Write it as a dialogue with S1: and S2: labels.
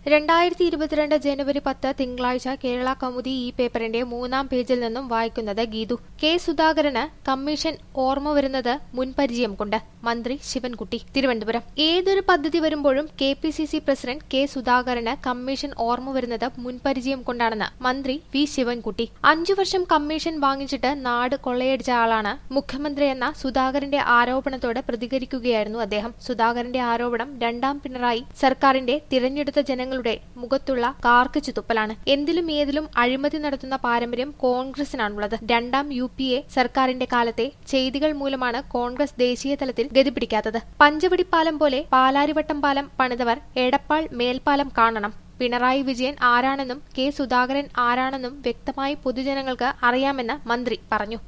S1: രണ്ടായിരത്തി ഇരുപത്തിരണ്ട് ജനുവരി പത്ത് തിങ്കളാഴ്ച കേരള കൗമുദി ഈ പേപ്പറിന്റെ മൂന്നാം പേജിൽ നിന്നും വായിക്കുന്നത് ഗീതു കെ സുധാകരന് കമ്മീഷൻ ഓർമ്മ വരുന്നത് മുൻപരിചയം കൊണ്ട് മന്ത്രി ശിവൻകുട്ടി തിരുവനന്തപുരം ഏതൊരു പദ്ധതി വരുമ്പോഴും K P C C president K സുധാകരന് കമ്മീഷൻ ഓർമ്മ വരുന്നത് മുൻപരിചയം കൊണ്ടാണെന്ന് മന്ത്രി വി ശിവൻകുട്ടി അഞ്ചു വർഷം കമ്മീഷൻ വാങ്ങിച്ചിട്ട് നാട് കൊള്ളയടിച്ച ആളാണ് മുഖ്യമന്ത്രി എന്ന സുധാകരന്റെ ആരോപണത്തോട് പ്രതികരിക്കുകയായിരുന്നു അദ്ദേഹം സുധാകരന്റെ ആരോപണം രണ്ടാം പിണറായി സർക്കാരിന്റെ തിരഞ്ഞെടുത്ത ജനങ്ങളുടെ മുഖത്തുള്ള കാർക്കിച്ചു തുപ്പലാണ് എന്തിലും ഏതിലും അഴിമതി നടത്തുന്ന പാരമ്പര്യം കോൺഗ്രസിനാണുള്ളത് രണ്ടാം യു പി എ സർക്കാരിന്റെ കാലത്തെ ചെയ്തികൾ മൂലമാണ് കോൺഗ്രസ് ദേശീയ തലത്തിൽ ഗതിപിടിക്കാത്തത് പഞ്ചവടിപ്പാലം പോലെ പാലാരിവട്ടം പാലം പണിതവർ എടപ്പാൾ മേൽപ്പാലം കാണണം പിണറായി വിജയൻ ആരാണെന്നും കെ സുധാകരൻ ആരാണെന്നും വ്യക്തമായി പൊതുജനങ്ങൾക്ക് അറിയാമെന്ന് മന്ത്രി പറഞ്ഞു